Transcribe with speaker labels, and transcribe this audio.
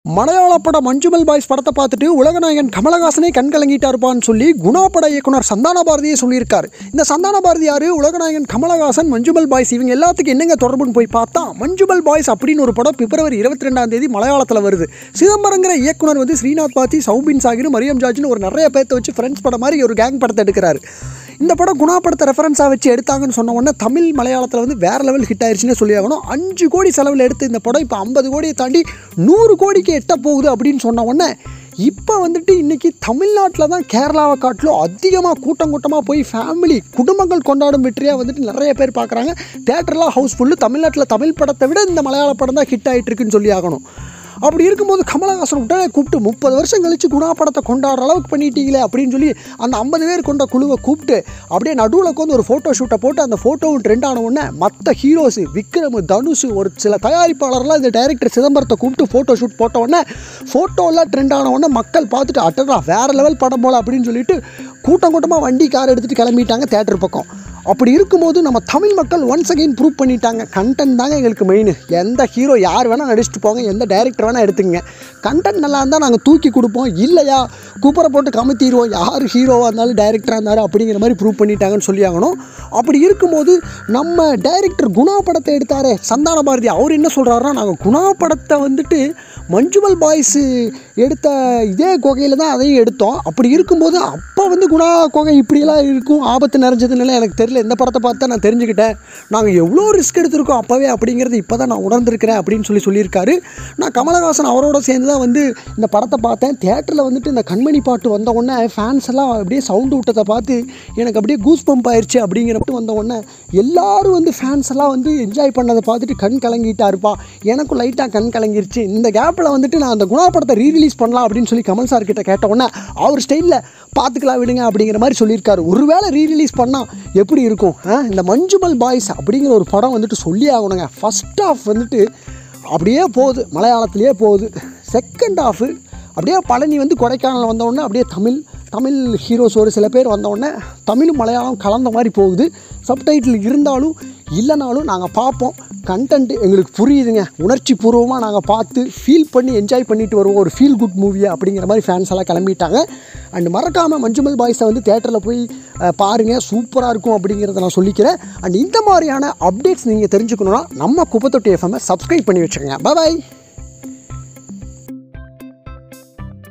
Speaker 1: மலையாள படம் மஞ்சுமல் பாய்ஸ் படத்தை பார்த்துட்டு உலகநாயகன் கமலஹாசனே கண் கலங்கிட்டாருப்பான்னு சொல்லி குணா பட இயக்குனர் சந்தான பாரதியே சொல்லியிருக்காரு இந்த சந்தான பாரதி யாரு உலகநாயகன் கமலஹாசன் மஞ்சுமல் பாய்ஸ் இவங்க எல்லாத்துக்கும் என்னங்க தொடர்புன்னு போய் பார்த்தா மஞ்சுமல் பாய்ஸ் அப்படின்னு ஒரு படம் பிப்ரவரி இருபத்தி ரெண்டாம் தேதி மலையாளத்தில் வருது சிதம்பரங்கிற இயக்குனர் வந்து ஸ்ரீநாத் பாத்தி சௌபின் சாகிர் மரியம் ஜார்ஜ்னு ஒரு நிறைய பேர்த்த வச்சு ஃப்ரெண்ட்ஸ் படம் மாதிரி ஒரு கேங் படத்தை எடுக்கிறாரு இந்த படம் குணா படத்தை ரெஃபரன்ஸாக வச்சு எடுத்தாங்கன்னு சொன்ன உடனே தமிழ் மலையாளத்தில் வந்து வேறு லெவல் ஹிட் ஆயிடுச்சுன்னு சொல்லி ஆகணும் அஞ்சு கோடி செலவில் எடுத்து இந்த படம் இப்போ ஐம்பது கோடியை தாண்டி நூறு கோடிக்கு எட்ட போகுது அப்படின்னு சொன்ன உடனே இப்போ வந்துட்டு இன்றைக்கி தமிழ்நாட்டில் தான் கேரளாவை காட்டிலும் அதிகமாக கூட்டம் கூட்டமாக போய் ஃபேமிலி குடும்பங்கள் கொண்டாடும் வெற்றியாக வந்துட்டு நிறைய பேர் பார்க்குறாங்க தேட்டர்லாம் ஹவுஸ்ஃபுல்லு தமிழ்நாட்டில் தமிழ் படத்தை விட இந்த மலையாள படம் தான் ஹிட் ஆகிட்டு இருக்குன்னு சொல்லி ஆகணும் அப்படி இருக்கும்போது கமலஹாசன் உடனே கூப்பிட்டு முப்பது வருஷம் கழிச்சு குணா படத்தை கொண்டாடுற அளவுக்கு பண்ணிட்டீங்களே அப்படின்னு சொல்லி அந்த ஐம்பது பேர் கொண்ட குழுவை கூப்பிட்டு அப்படியே நடுவில் உட்காந்து ஒரு ஃபோட்டோ ஷூட்டை போட்டு அந்த ஃபோட்டோவும் ட்ரெண்ட் ஆன உடனே மற்ற ஹீரோஸ் விக்ரம் தனுஷ் ஒரு சில தயாரிப்பாளர்லாம் இந்த டைரக்டர் சிதம்பரத்தை கூப்பிட்டு ஃபோட்டோ ஷூட் போட்ட உடனே ஃபோட்டோலாம் ட்ரெண்ட் ஆன உடனே மக்கள் பார்த்துட்டு அட்டடா வேறு லெவல் படம் போல அப்படின்னு சொல்லிட்டு கூட்டம் கூட்டமாக வண்டி கார் எடுத்துகிட்டு கிளம்பிட்டாங்க தேட்டர் பக்கம் அப்படி இருக்கும்போது நம்ம தமிழ் மக்கள் ஒன்ஸ் அகைன் ப்ரூவ் பண்ணிட்டாங்க கண்டென்ட் தாங்க எங்களுக்கு மெயின் எந்த ஹீரோ யார் வேணால் நடிச்சுட்டு போங்க எந்த டைரக்டர் வேணால் எடுத்துங்க கண்டென்ட் நல்லா இருந்தால் நாங்கள் தூக்கி கொடுப்போம் இல்லையா கூப்பரை போட்டு கமுத்திடுவோம் யார் ஹீரோவாக இருந்தாலும் டைரக்டராக இருந்தாலும் அப்படிங்கிற மாதிரி ப்ரூவ் பண்ணிட்டாங்கன்னு சொல்லி ஆகணும் அப்படி இருக்கும்போது நம்ம டைரக்டர் குணா படத்தை எடுத்தாரே சந்தான பாரதி அவர் என்ன சொல்கிறாருன்னா நாங்கள் குணா படத்தை வந்துட்டு மஞ்சுமல் பாய்ஸ் எடுத்த இதே குகையில் தான் அதையும் எடுத்தோம் அப்படி இருக்கும்போது அப்போ வந்து குணா குகை இப்படியெல்லாம் இருக்கும் ஆபத்து நிறைஞ்சதுனால எனக்கு தெரியல இந்த படத்தை பார்த்து நான் தெரிஞ்சுக்கிட்டேன் நாங்கள் எவ்வளோ ரிஸ்க் எடுத்திருக்கோம் அப்போவே அப்படிங்கிறது இப்போ தான் நான் உணர்ந்திருக்கிறேன் அப்படின்னு சொல்லி சொல்லியிருக்காரு நான் கமலஹாசன் அவரோட சேர்ந்து தான் வந்து இந்த படத்தை பார்த்தேன் தேட்டரில் வந்துட்டு இந்த கண்மணி பாட்டு வந்த உடனே ஃபேன்ஸ் எல்லாம் அப்படியே சவுண்டு விட்டதை பார்த்து எனக்கு அப்படியே கூஸ் பம்ப் ஆயிடுச்சு அப்படிங்கிறப்பட்டு வந்த உடனே எல்லாரும் வந்து ஃபேன்ஸ் எல்லாம் வந்து என்ஜாய் பண்ணதை பார்த்துட்டு கண் கலங்கிட்டாருப்பா எனக்கும் லைட்டாக கண் கலங்கிருச்சு இந்த கேப்பில் வந்துட்டு நான் அந்த குணா படத்தை ரீ ரிலீஸ் பண்ணலாம் அப்படின்னு சொல்லி கமல் சார் கிட்ட கேட்ட உடனே அவர் ஸ்டைலில் பார்த்துக்கலாம் விடுங்க அப்படிங்கிற மாதிரி சொல்லியிருக்காரு ஒருவேளை ரீ ரிலீஸ் பண்ணால் எப்படி இருக்கும் ஆ? இந்த மஞ்சுமல் பாய்ஸ் அப்படிங்கிற ஒரு படம் வந்துட்டு சொல்லி ஆகணுங்க ஃபஸ்ட் ஆஃப் வந்துட்டு அப்படியே போகுது மலையாளத்திலேயே போகுது செகண்ட் ஆஃபு அப்படியே பழனி வந்து கொடைக்கானல் வந்த உடனே அப்படியே தமிழ் தமிழ் ஹீரோஸ் ஒரு சில பேர் வந்த உடனே தமிழும் மலையாளம் கலந்த மாதிரி போகுது சப்டைட்டில் இருந்தாலும் இல்லைனாலும் நாங்கள் பார்ப்போம் கண்டென்ட் எங்களுக்கு புரியுதுங்க உணர்ச்சி பூர்வமாக நாங்கள் பார்த்து ஃபீல் பண்ணி என்ஜாய் பண்ணிட்டு வருவோம் ஒரு ஃபீல் குட் மூவியை அப்படிங்கிற மாதிரி ஃபேன்ஸ் எல்லாம் கிளம்பிட்டாங்க அண்ட் மறக்காமல் மஞ்சுமல் பாய்ஸை வந்து தேட்டரில் போய் அஹ், பாருங்கள் சூப்பராக இருக்கும் அப்படிங்கிறத நான் சொல்லிக்கிறேன் அண்ட் இந்த மாதிரியான அப்டேட்ஸ் நீங்கள் தெரிஞ்சுக்கணுன்னா நம்ம குப்பத்தொட்டி எஃப்எம்மை சப்ஸ்கிரைப் பண்ணி வச்சுக்கோங்க பாய்